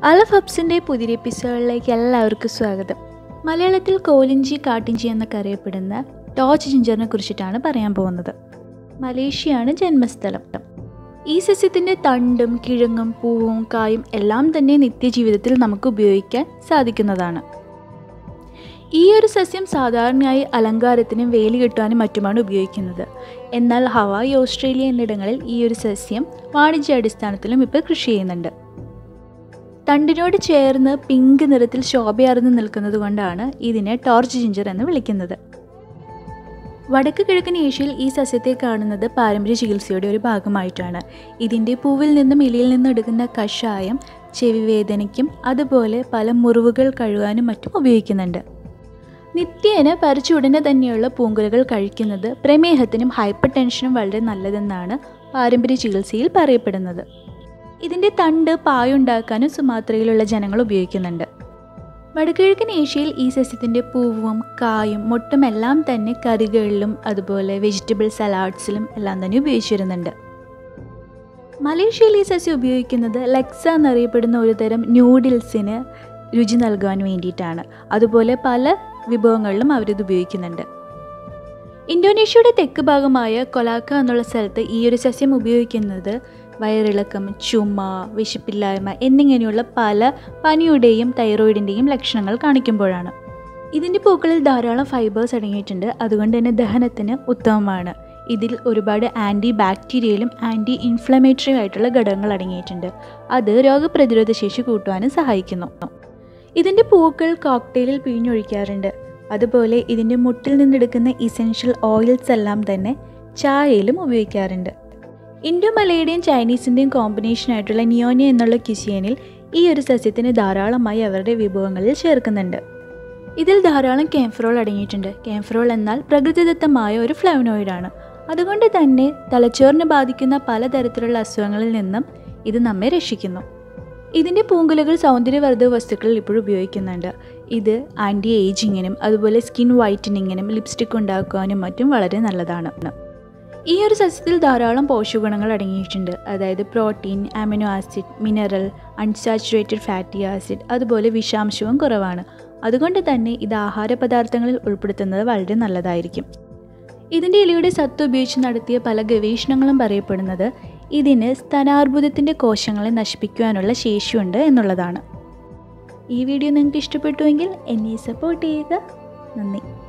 അലഫ് ഹബ്സിൻ്റെ പുതിയ എപ്പിസോഡിലേക്ക് എല്ലാവർക്കും സ്വാഗതം മലയാളത്തിൽ കോലിഞ്ചി കാട്ടിഞ്ചി എന്നൊക്കെ അറിയപ്പെടുന്ന ടോച്ച് ജിഞ്ചറിനെ കുറിച്ചിട്ടാണ് പറയാൻ പോകുന്നത് മലേഷ്യയാണ് ജന്മസ്ഥലം ഈ സസ്യത്തിൻ്റെ തണ്ടും കിഴങ്ങും പൂവും കായും എല്ലാം തന്നെ നിത്യജീവിതത്തിൽ നമുക്ക് ഉപയോഗിക്കാൻ സാധിക്കുന്നതാണ് ഈ ഒരു സസ്യം സാധാരണയായി അലങ്കാരത്തിനും വേലി കെട്ടാനും മറ്റുമാണ് ഉപയോഗിക്കുന്നത് എന്നാൽ ഹവായ് ഓസ്ട്രേലിയ എന്നിടങ്ങളിൽ ഈ ഒരു സസ്യം വാണിജ്യാടിസ്ഥാനത്തിലും ഇപ്പോൾ കൃഷി ചെയ്യുന്നുണ്ട് തണ്ടിനോട് ചേർന്ന് പിങ്ക് നിറത്തിൽ ശോഭയാർന്ന് നിൽക്കുന്നത് കൊണ്ടാണ് ഇതിനെ ടോർച്ച് ജിഞ്ചർ എന്ന് വിളിക്കുന്നത് വടക്ക് കിഴക്കൻ ഏഷ്യയിൽ ഈ സസ്യത്തെ കാണുന്നത് പാരമ്പര്യ ചികിത്സയുടെ ഒരു ഭാഗമായിട്ടാണ് ഇതിൻ്റെ പൂവിൽ നിന്നും ഇലയിൽ നിന്നും എടുക്കുന്ന കഷായം ചെവിവേദനയ്ക്കും അതുപോലെ പല മുറിവുകൾ കഴുകാനും മറ്റും ഉപയോഗിക്കുന്നുണ്ട് നിത്യേന പറിച്ചുടനെ തന്നെയുള്ള പൂങ്കുലകൾ കഴിക്കുന്നത് പ്രമേഹത്തിനും ഹൈപ്പർ ടെൻഷനും വളരെ നല്ലതെന്നാണ് പാരമ്പര്യ ചികിത്സയിൽ പറയപ്പെടുന്നത് ഇതിൻ്റെ തണ്ട് പായുണ്ടാക്കാനും സുമാത്രയിലുള്ള ജനങ്ങൾ ഉപയോഗിക്കുന്നുണ്ട് വടക്കിഴക്കൻ ഏഷ്യയിൽ ഈ സസ്യത്തിൻ്റെ പൂവും കായും മുട്ടും എല്ലാം തന്നെ കറികളിലും അതുപോലെ വെജിറ്റബിൾ സലാഡ്സിലും എല്ലാം തന്നെ ഉപയോഗിച്ചിരുന്നുണ്ട് മലേഷ്യയിൽ ഈ സസ്യം ഉപയോഗിക്കുന്നത് ലെക്സ എന്നറിയപ്പെടുന്ന ഒരു തരം ന്യൂഡിൽസിന് രുചി നൽകാൻ വേണ്ടിയിട്ടാണ് അതുപോലെ പല വിഭവങ്ങളിലും അവരിത് ഉപയോഗിക്കുന്നുണ്ട് ഇന്തോനേഷ്യയുടെ തെക്ക് ഭാഗമായ കൊലാക്ക എന്നുള്ള സ്ഥലത്ത് ഈ ഒരു സസ്യം ഉപയോഗിക്കുന്നത് വയറിളക്കം ചുമ വിശപ്പില്ലായ്മ എന്നിങ്ങനെയുള്ള പല പനിയുടെയും തൈറോയിഡിൻ്റെയും ലക്ഷണങ്ങൾ കാണിക്കുമ്പോഴാണ് ഇതിൻ്റെ പൂക്കളിൽ ധാരാളം ഫൈബേഴ്സ് അടങ്ങിയിട്ടുണ്ട് അതുകൊണ്ട് തന്നെ ദഹനത്തിന് ഉത്തമമാണ് ഇതിൽ ഒരുപാട് ആൻറ്റി ബാക്ടീരിയലും ആൻറ്റി ഇൻഫ്ലമേറ്ററി ആയിട്ടുള്ള ഘടകങ്ങൾ അടങ്ങിയിട്ടുണ്ട് അത് രോഗപ്രതിരോധ ശേഷി കൂട്ടുവാനും സഹായിക്കുന്നു ഇതിൻ്റെ പൂക്കൾ കോക്ടെയിലിൽ പിഴിഞ്ഞൊഴിക്കാറുണ്ട് അതുപോലെ ഇതിൻ്റെ മുട്ടിൽ നിന്നെടുക്കുന്ന ഇസെൻഷ്യൽ ഓയിൽസ് എല്ലാം തന്നെ ചായയിലും ഉപയോഗിക്കാറുണ്ട് ഇൻഡോ മലയുടെയും ചൈനീസിൻ്റെയും കോമ്പിനേഷൻ ആയിട്ടുള്ള നിയോനിയ എന്നുള്ള ക്യുസിയനിൽ ഈ ഒരു സസ്യത്തിന് ധാരാളമായി അവരുടെ വിഭവങ്ങളിൽ ചേർക്കുന്നുണ്ട് ഇതിൽ ധാരാളം കേംഫ്രോൾ അടങ്ങിയിട്ടുണ്ട് കേംഫ്രോൾ എന്നാൽ പ്രകൃതിദത്തമായ ഒരു ഫ്ലവനോയിഡാണ് അതുകൊണ്ട് തന്നെ തലച്ചോറിനെ ബാധിക്കുന്ന പലതരത്തിലുള്ള അസുഖങ്ങളിൽ നിന്നും ഇത് നമ്മെ രക്ഷിക്കുന്നു ഇതിൻ്റെ പൂങ്കുലകൾ സൗന്ദര്യവർദ്ധക വസ്തുക്കളിൽ ഇപ്പോഴും ഉപയോഗിക്കുന്നുണ്ട് ഇത് ആൻറ്റി ഏജിങ്ങിനും അതുപോലെ സ്കിൻ വൈറ്റനിങ്ങിനും ലിപ്സ്റ്റിക് ഉണ്ടാക്കാനും മറ്റും വളരെ നല്ലതാണ് ഈ ഒരു സസ്യത്തിൽ ധാരാളം പോഷകഗുണങ്ങൾ അടങ്ങിയിട്ടുണ്ട് അതായത് protein amino acid mineral unsaturated fatty acid അതുപോലെ വിഷാംശവും കുറവാണ് അതുകൊണ്ട് തന്നെ ഇത് ആഹാര പദാർത്ഥങ്ങളിൽ ഉൾപ്പെടുത്തുന്നത് വളരെ നല്ലതായിരിക്കും ഇതിൻ്റെ ഇലയുടെ സത്ത് ഉപയോഗിച്ച് നടത്തിയ പല ഗവേഷണങ്ങളും പറയപ്പെടുന്നത് ഇതിന് സ്തനാർബുദത്തിൻ്റെ കോശങ്ങളെ നശിപ്പിക്കുവാനുള്ള ശേഷിയുണ്ട് എന്നുള്ളതാണ് ഈ വീഡിയോ നിങ്ങൾക്ക് ഇഷ്ടപ്പെട്ടുവെങ്കിൽ എന്നെ സപ്പോർട്ട് ചെയ്യുക നന്ദി